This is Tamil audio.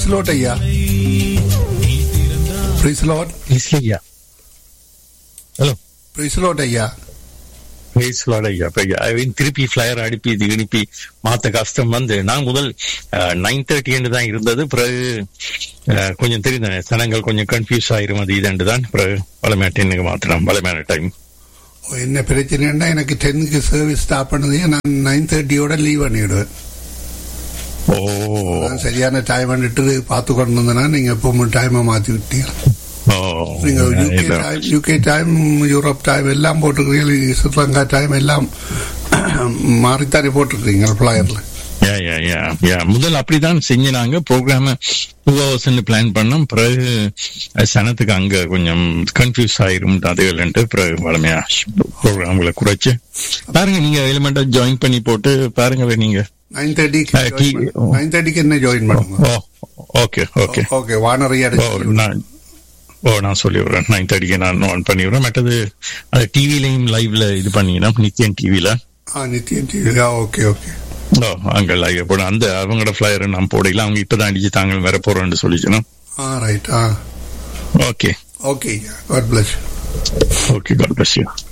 பிரைஸ் லாட் ஐயா பிரைஸ் லாட் ஐயா ஹலோ பிரைஸ் லாட் ஐயா பேசலாட ஐயா இப்ப அவன் திருப்பி ஃபிளையர் அனுப்பி இது அனுப்பி மாத்த கஷ்டம் வந்து நான் முதல் நைன் தேர்ட்டி தான் இருந்தது பிறகு அஹ், கொஞ்சம் தெரிந்தன சனங்கள் கொஞ்சம் கன்ஃபியூஸ் ஆயிரும் அது இதுண்டு தான் பிறகு வளமையா டென்னுக்கு மாத்திரம் வளமையான டைம் ஓ, என்ன பிரச்சனைன்னா எனக்கு டென்னுக்கு சர்வீஸ் ஸ்டாப் பண்ணதே நான் நைன் தேர்ட்டியோட லீவ் பண்ணிவிடுவேன் ஓ நான் சரியான டைம் பண்ணிட்டு பார்த்து கொண்டு வந்தேன்னா நீங்க எப்பவும் டைமை மாத்தி விட்டீங்க ஓ நீங்க யூகே இல்ல. Time UK time Europe time எல்லாம் போட்டுருக்கீங்க ஸ்ரீலங்கா டைம் எல்லாம் மாறித்தானே போட்டிருக்கீங்க பிளாயர்ல Yeah, yeah, yeah, yeah. முதல் அப்படிதான் செஞ்சினாங்க ப்ரோக்ராம டூ ஹவர்ஸ் பிளான் பண்ணோம் பிறகு அஹ், சனத்துக்கு அங்க கொஞ்சம் கன்ஃபியூஸ் ஆயிரும் அதுகள்ன்ட்டு பிறகு வளமையா ப்ரோக்ராம்களை குறைச்சு பாருங்க நீங்க எலிமெண்டா ஜாயின் பண்ணி போட்டு பாருங்க நீங்க நைன் தேர்ட்டிக்கு Uh, key- oh. நைன் தேர்ட்டிக்கு என்ன ஜாயின் பண்ணுங்க ஓ ஓகே ஓகே ஓகே வானரையா ஓ நான் ஓ நான் சொல்லி விடுறேன் நைன் தேர்ட்டிக்கு நான் ஆன் பண்ணி விடுறேன் மற்றது அது டிவிலையும் லைவ்ல இது பண்ணிங்கன்னா நித்தியன் டிவில ஆ நித்தியம் டிவியா ஓகே ஓகே ஓ அங்க லைவ் போட அந்த அவங்களோட ஃபிளையர் நான் போடல அவங்க இப்பதான் அடிச்சு தாங்க வேற போறோம்னு சொல்லிக்கணும் ஆ ரைட் ஆ okay okay God bless okay God bless you